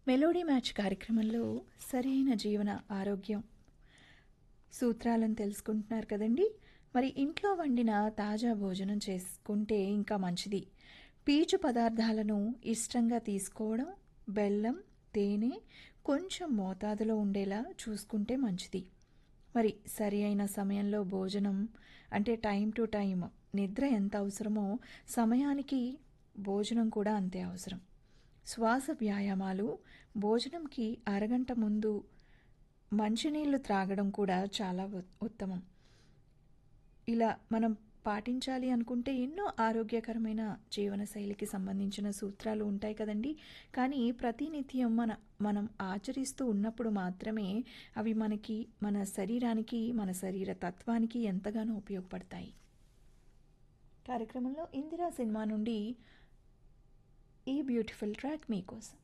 melody match కార్యక్రమంలో సరైన జీవన ఆరోగ్యం సూత్రాలను తెలుసుకుంటున్నారు కదండి మరి ఇంట్లో వండిన తాజా భోజనం చేసుకుంటే ఇంకా మంచిది పీచు పదార్థాలను ఇష్టంగా తీసుకోవడం బెల్లం తేనె కొంచెం మోతాదులో ఉండేలా చూసుకుంటే మంచిది మరి సరి అయిన సమయంలో భోజనం అంటే టైం టు టైం నిద్ర ఎంత అవసరమో సమయానికి భోజనం కూడా అంతే అవసరం శ్వాస వ్యాయామాలు భోజనంకి అరగంట ముందు మంచినీళ్లు త్రాగడం కూడా చాలా ఉ- ఉత్తమం ఇలా మనం పాటించాలి అనుకుంటే ఎన్నో ఆరోగ్యకరమైన జీవనశైలికి సంబంధించిన సూత్రాలు ఉంటాయి కదండి కానీ ప్రతినిత్యం మన మనం ఆచరిస్తూ ఉన్నప్పుడు మాత్రమే అవి మనకి మన శరీరానికి మన శరీర తత్వానికి ఎంతగానో ఉపయోగపడతాయి కార్యక్రమంలో ఇందిరా సినిమా నుండి ఈ బ్యూటిఫుల్ ట్రాక్ మీకోసం